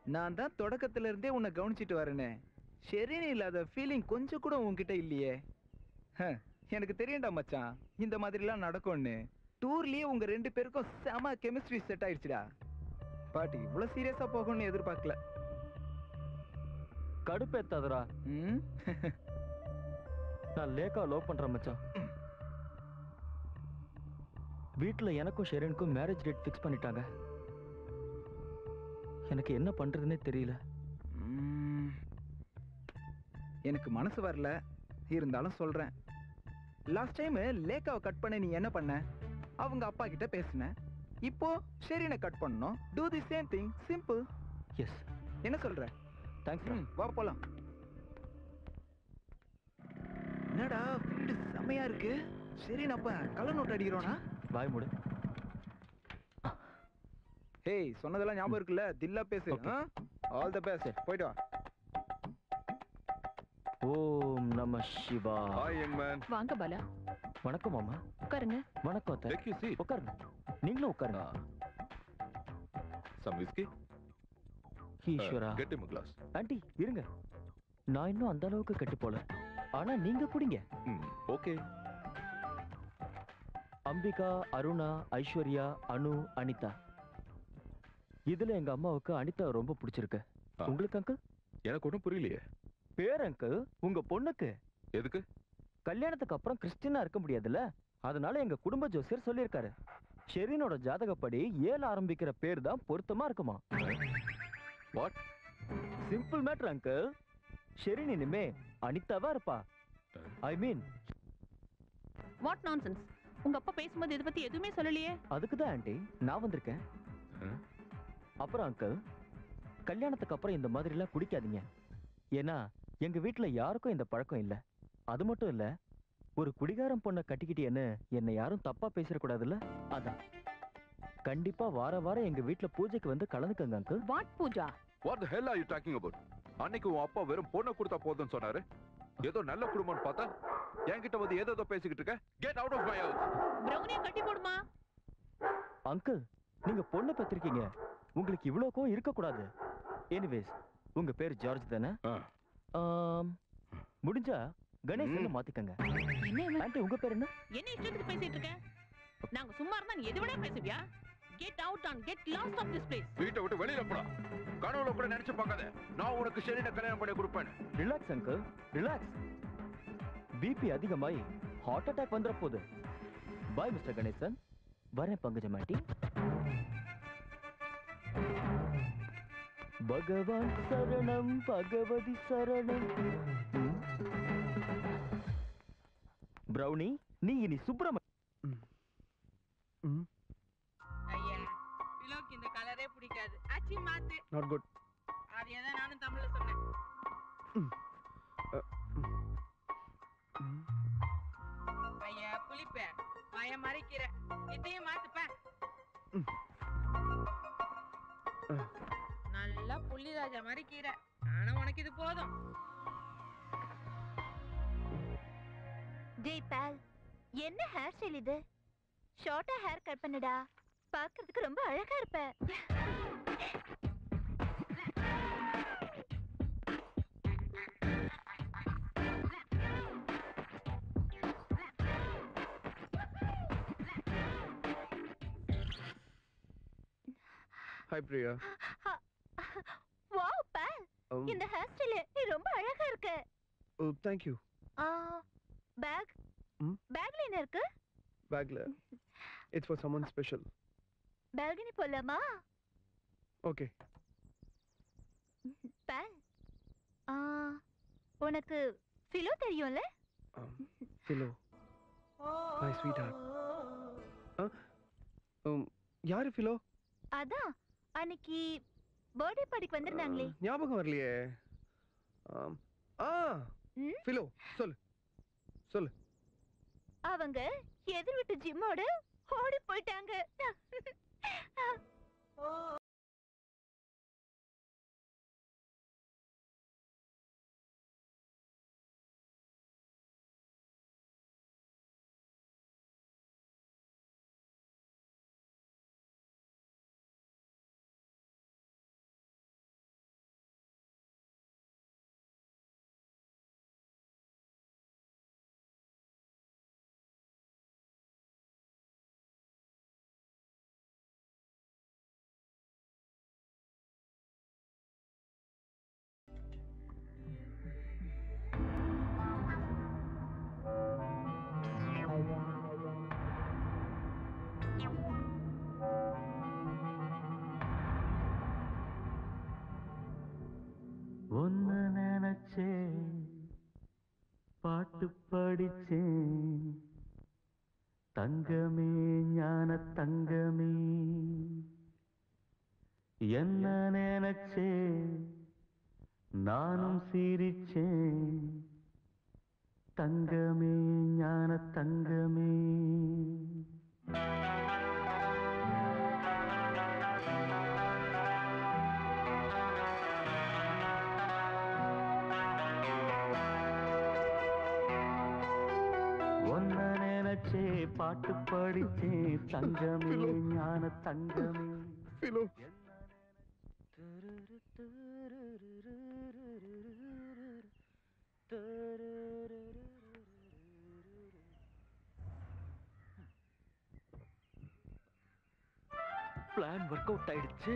நான் தான் தொடக்கத்துல இருந்தே உன்னை கவனிச்சிட்டு வரேனே ஷெரினி இல்லாத ஃபீலிங் கொஞ்சம் கூட உன்கிட்ட இல்லையே ஹ, எனக்கு தெரியும்டா மச்சான் இந்த மாதிரிலாம் நடக்கும்னு டூர்லயே உங்க ரெண்டு பேருக்கும் செம கெமிஸ்ட்ரி செட் ஆயிடுச்சுடா பட் இவ்வளவு சீரியஸா போகும்னு எதிர்பார்க்கல கடுப்பேத்தாதடா ம் நான் லேக்கா லவ் பண்றேன் மச்சான் வீட்ல எனக்கும் ஷெரீனுக்கும் மேரேஜ் டேட் ஃபிக்ஸ் பண்ணிட்டாங்க எனக்கு என்ன பண்றதுன்னே தெரியல ம். எனக்கு மனசு வரல இருந்தாலும் சொல்றேன் லாஸ்ட் டைம் லேக்காவை கட் பண்ண நீ என்ன பண்ண அவங்க அப்பா கிட்ட பேசின இப்போ ஷெரீனை கட் பண்ணணும் do the same thing simple yes என்ன சொல்ற தேங்க்ஸ் ம், வா போலாம் என்னடா ஃபீல்டு செமையா இருக்கு ஷெரீன் அப்ப கள்ள நோட்டு அடிக்கிறோனா பாய் மூடு ஹேய் சொன்னதெல்லாம் ஞாபகம் இருக்குல்ல தில்லா பேசு Okay. ஆல் தி பெஸ்ட் போயிட்டு வா ஓம் நம சிவா ஹாய் யங் மேன் வாங்க பாலா வணக்கம் மாமா உட்காருங்க வணக்கம் அத்தை டேக் யூ சீட் உட்காருங்க நீங்களும் உட்காருங்க சம் விஸ்கி ஈஸ்வரா கெட் இம் கிளாஸ் ஆண்டி இருங்க நான் இன்னும் அந்த அளவுக்கு கெட்டு போல ஆனா நீங்க குடிங்க ம் ஓகே அம்பிகா அருணா ஐஸ்வர்யா அனு அனிதா இதுல எங்க அம்மாவுக்கு அனிதா ரொம்ப பிடிச்சிருக்கு ஆ. உங்களுக்கு அங்கிள் எனக்கு ஒன்றும் புரியலையே பேர் அங்கிள் உங்க பொண்ணுக்கு எதுக்கு கல்யாணத்துக்கு அப்புறம் கிறிஸ்டினா இருக்க முடியாதுல்ல அதனால எங்க குடும்ப ஜோசியர் சொல்லியிருக்காரு ஷெரீனோட ஜாதகப்படி ஏழு ஆரம்பிக்கிற பேர் தான் பொருத்தமா இருக்குமா what simple matter uncle Shereen இனிமே அனிதாவா இருப்பா ஐ மீன் வாட் நான்சென்ஸ் உங்க அப்பா பேசும்போது இதை பத்தி எதுவுமே சொல்லலையே அதுக்கு தான் ஆண்டி நான் வந்திருக்கேன் அப்புறம் அங்கிள் கல்யாணத்துக்கு அப்புறம் இந்த மாதிரி எல்லாம் குடிக்காதீங்க ஏன்னா எங்க வீட்ல யாருக்கும் இந்த பழக்கம் இல்ல அது மட்டும் இல்ல ஒரு குடிகாரம் பொண்ணை கட்டிக்கிட்டேன்னு என்னை யாரும் தப்பா பேசிடக்கூடாதுல்ல அதான் கண்டிப்பா வார வாரம் எங்க வீட்ல பூஜைக்கு வந்து கலந்துக்கங்க uncle what pooja what the hell are you talking about அன்னைக்கு உன் அப்பா வெறும் பொண்ணை கொடுத்தா போதும்னு சொன்னாரு ஏதோ நல்ல குடும்பம்னு பார்த்தா என்கிட்ட வந்து ஏதோ பேசிக்கிட்டு இருக்க get out of my house பிரௌனியை கட்டி போடுமா அங்கிள் நீங்க பொண்ணு பெற்றிருக்கீங்க உங்களுக்கு இவ்வளோக்கும் இருக்கக்கூடாது எனிவேஸ் உங்க பேர் ஜார்ஜ் தானே ஆம், முடிஞ்சா கணேசன் மாத்திக்கங்க என்ன இவன்? ஆண்டி உங்க பேர் என்ன என்ன இஷ்டத்துக்கு பேசிட்டு இருக்க நாங்க சும்மா இருந்தா நீ எது வேணா பேசுவியா get out and get lost of this place வீட்டை விட்டு வெளியில போடா கனவுல கூட நினைச்சு பார்க்காத நான் உனக்கு சரியான கல்யாணம் பண்ணி கொடுப்பேன் ரிலாக்ஸ் அங்கிள் ரிலாக்ஸ் பிபி அதிகமாயி ஹார்ட் அட்டாக் வந்துட போகுது பாய் மிஸ்டர் கணேசன் வரேன் பங்கஜம் ஆண்டி பகவான் சரணம் பகவதி சரணம் ம். பிரௌனி நீ இனி சுப்பிரம ஐயா பிலோக்கு இந்த கலரே பிடிக்காது ஆச்சி மாத்து நாட் குட் அதே தான் நானும் தமிழ்ல சொன்னேன் ஐயா புளிப்ப பய மறைக்கிற இதையும் மாத்துப்ப நல்லா புள்ளிராஜா மறைக்கிற ஆனா உனக்கு இது போதும் டேய் பால் என்ன ஹேர் ஸ்டைல் இது ஷார்ட்டா ஹேர் கட் பண்ணுடா பார்க்கிறதுக்கு ரொம்ப அழகா இருப்ப ஹாய் பிரியா வாவ் பால் இந்த ஹேர் ஸ்டைல் நீ ரொம்ப அழகா இருக்க oh thank you ah bag hmm? பேக்ல என்ன இருக்கு பேக்ல it's for someone special balcony போலாமா ஓகே பால் ஆ உனக்கு ஃபிலோ தெரியும்ல ஹலோ மை ஸ்வீட் ஹார்ட் யாரு ஃபிலோ அதான் அன்னைக்கு பர்த்டே பார்ட்டிக்கு வந்திருந்தாங்களே ஞாபகம் வரலையே ஆம். ஆ ம்? ஃபிலோ சொல்லு சொல்லு அவங்க எதிர் வீட்டு ஜிம்மோட ஓடி போயிட்டாங்க படிச்சேன் தங்கமே ஞான தங்கமே என்ன நினைச்சே நானும் சிரிச்சேன் தங்கமே ஞான தங்கமே ஒன்ன நினைச்சே பாட்டு படிச்சேன் தங்கமே ஞான தங்கமே பிளான் ஒர்க் அவுட் ஆயிடுச்சு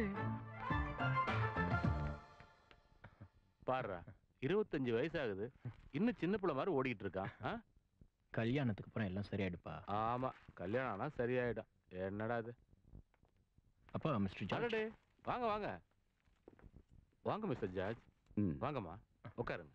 பாருடா இருபத்தஞ்சு வயசாகுது இன்னும் சின்ன பிள்ளை மாதிரி ஓடிக்கிட்டு இருக்கான் ஆ? கல்யாணத்துக்கு அப்புறம் எல்லாம் சரியாயிடுப்பா ஆமா கல்யாணம் ஆனா சரியாயிடும் என்னடா இது அப்பா மிஸ்டர் ஜார்ஜ் அடடே வாங்க வாங்க வாங்க மிஸ்டர் ஜார்ஜ் ம் வாங்கம்மா உட்காருங்க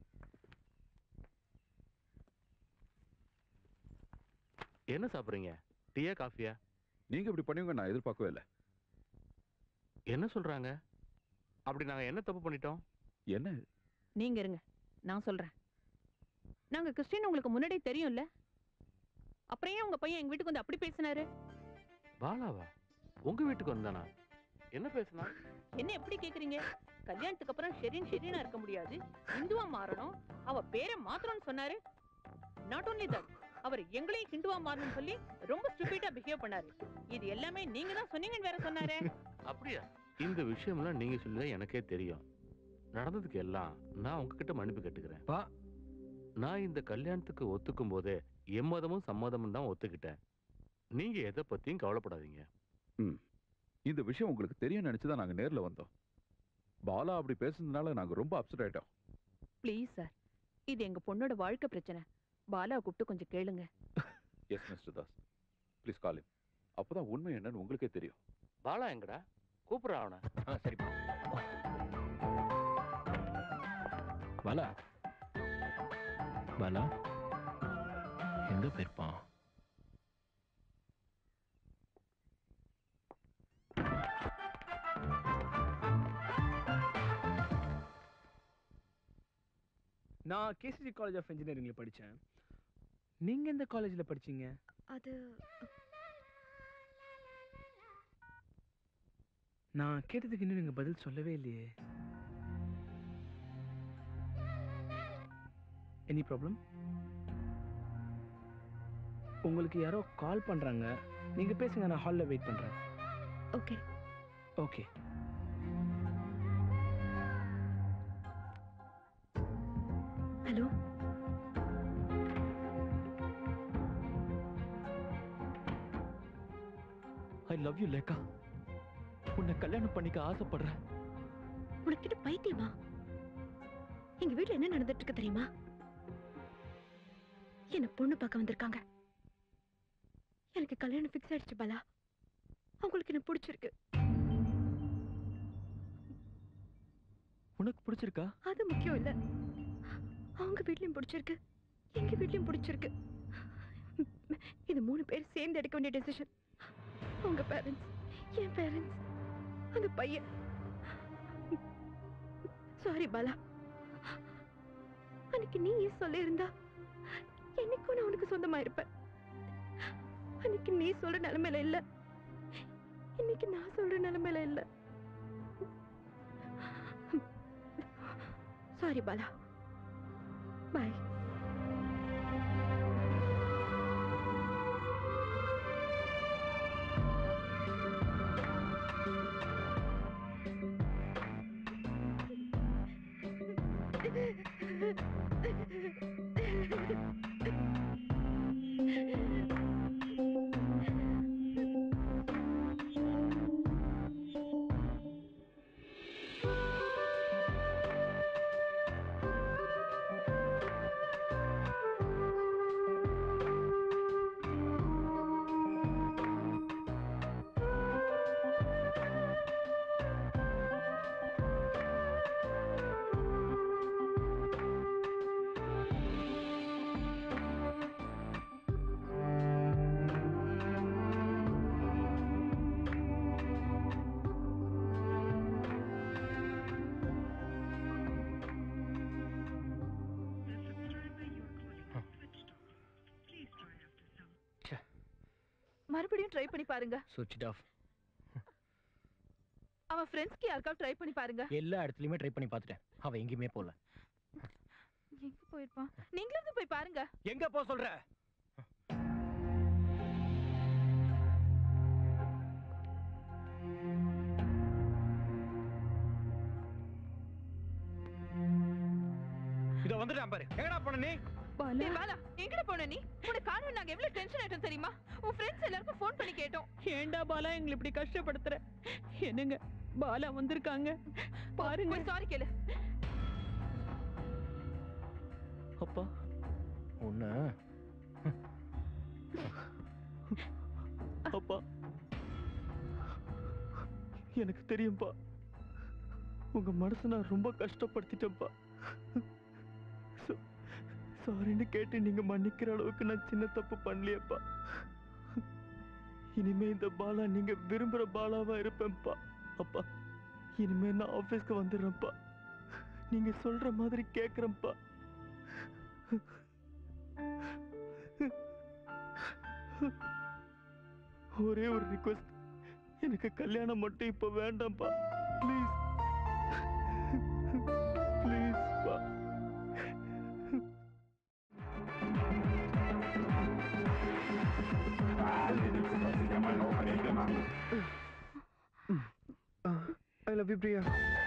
என்ன சாப்பிடுறீங்க டீயா காஃபியா நீங்க இப்படி பண்ணுவீங்க நான் எதிர்பார்க்கவே இல்லை என்ன சொல்றாங்க அப்படி நாங்க என்ன தப்பு பண்ணிட்டோம் என்ன நீங்க இருங்க நான் சொல்றேன் நாங்க கிறிஸ்டின் உங்களுக்கு முன்னாடியே தெரியும்ல அப்புறம் ஏன் உங்க பையன் எங்க வீட்டுக்கு வந்து அப்படி பேசினாரு பாலாவா உங்க வீட்டுக்கு வந்தானா என்ன பேசுனா என்ன எப்படி கேக்குறீங்க கல்யாணத்துக்கு அப்புறம் ஷெரின் ஷெரீனா இருக்க முடியாது இந்துவா மாறணும் அவ பேரை மாத்தணும்னு சொன்னாரு நாட் only that அவர் எங்களையும் ஹிந்துவா மாறணும்னு சொல்லி ரொம்ப ஸ்டூபிட்டா பிஹேவ் பண்ணாரு இது எல்லாமே நீங்க தான் சொன்னீங்கன்னு வேற சொன்னாரு அப்படியா இந்த விஷயம்லாம் நீங்க சொல்லிதான் எனக்கே தெரியும் நடந்ததுக்கு எல்லாம் நான் உங்ககிட்ட மன்னிப்பு கேட்டுக்கிறேன் பா. நான் இந்த கல்யாணத்துக்கு ஒத்துக்கும் போதே எம்மதமும் சம்மதமும் தான் ஒத்துக்கிட்டேன் நீங்க எதை பத்தியும் கவலைப்படாதீங்க இந்த விஷயம் உங்களுக்கு தெரியும் நினைச்சு தான் நாங்க நேர்ல வந்தோம் பாலா அப்படி பேசுனதுனால நாங்க ரொம்ப அப்செட் ஆயிட்டோம் ப்ளீஸ் சார் இது எங்க பொண்ணோட வாழ்க்கை பிரச்சனை பாலா கூப்பிட்டு கொஞ்சம் கேளுங்க yes mister Das please call அப்பதான் உண்மை என்னன்னு உங்களுக்கே தெரியும் பாலா எங்கடா கூப்பிடுற அவனை ஆ சரிப்பா பாலா பாலா எங்க போயிருப்பான் நான் கேசிஜி காலேஜ் ஆஃப் இன்ஜினியரிங்ல படிச்சேன் நீங்க எந்த காலேஜ்ல படிச்சீங்க அது நான் கேட்டதுக்கு இன்னும் நீங்க பதில் சொல்லவே இல்லையே எனி ப்ராப்ளம் உங்களுக்கு யாரோ கால் பண்றாங்க நீங்க பேசுங்க நான் ஹால்ல வெயிட் பண்றேன் okay okay hello I love you Lekha உன்னை கல்யாணம் பண்ணிக்க ஆசைப்படுறேன் உனக்கிட்ட பைத்தியமா எங்க வீட்ல என்ன நடந்துட்டு இருக்கு தெரியுமா என்ன பொண்ணு பார்க்க வந்திருக்காங்க எனக்கு கல்யாணம் ஃபிக்ஸ் ஆயிடுச்சு பாலா அவங்களுக்கு என்ன பிடிச்சிருக்கு உனக்கு பிடிச்சிருக்கா அது முக்கியம் இல்ல அவங்க வீட்லயும் பிடிச்சிருக்கு எங்க வீட்லயும் பிடிச்சிருக்கு இது மூணு பேர் சேர்ந்து எடுக்க வேண்டிய டெசிஷன் உங்க பேரண்ட்ஸ் என் பேரண்ட்ஸ் அந்த பையன் சாரி பாலா அன்னைக்கு நீ ஏன் சொல்லியிருந்தா என்னைக்கும் நான் உனக்கு சொந்தமா இருப்பேன் அன்னைக்கு நீ சொல்ற நிலைமையில இல்ல இன்னைக்கு நான் சொல்ற நிலைமையில இல்ல சாரி பாலா பாய் மறுபடியும் ட்ரை பண்ணி பாருங்க சுவிட்ச் இட் ஆஃப் அவன் ஃப்ரெண்ட்ஸ்க்கு யாருக்காவது ட்ரை பண்ணி பாருங்க எல்லா இடத்துலயுமே ட்ரை பண்ணி பார்த்துட்டேன் அவ எங்கேயுமே போல எங்க போயிருப்பான் நீங்களும் போய் பாருங்க எங்க போ சொல்ற இத வந்துட்டான் பாரு எங்கடா போன நீ டேய் பாலா எங்கட போன நீ உன்னை காணோம் நாங்க எவ்வளவு டென்ஷன் ஆயிட்டோம் தெரியுமா உன் ஃப்ரெண்ட்ஸ் எல்லாருக்கும் ஃபோன் பண்ணி கேட்டோம் ஏன்டா பாலா எங்களை இப்படி கஷ்டப்படுத்துற என்னங்க பாலா வந்திருக்காங்க பாருங்க போய் சாரி கேளு அப்பா ஒண்ணு அப்பா எனக்கு தெரியும்பா உங்க மனசை நான் ரொம்ப கஷ்டப்படுத்திட்டேன்ப்பா சாரின்னு கேட்டு நீங்க மன்னிக்கிற அளவுக்கு நான் சின்ன தப்பு பண்ணலையேப்பா இனிமே இந்த பாலா நீங்க விரும்புற பாலாவா இருப்பேன்ப்பா அப்பா இனிமே நான் ஆபீஸ்க்கு வந்துடுறேன்ப்பா நீங்க சொல்ற மாதிரி கேக்குறேன்ப்பா ஒரே ஒரு ரிக்வெஸ்ட் எனக்கு கல்யாணம் மட்டும் இப்ப வேண்டாம்ப்பா ப்ளீஸ் ப்ளீஸ் பா ஐ லவ் யூ பிரியா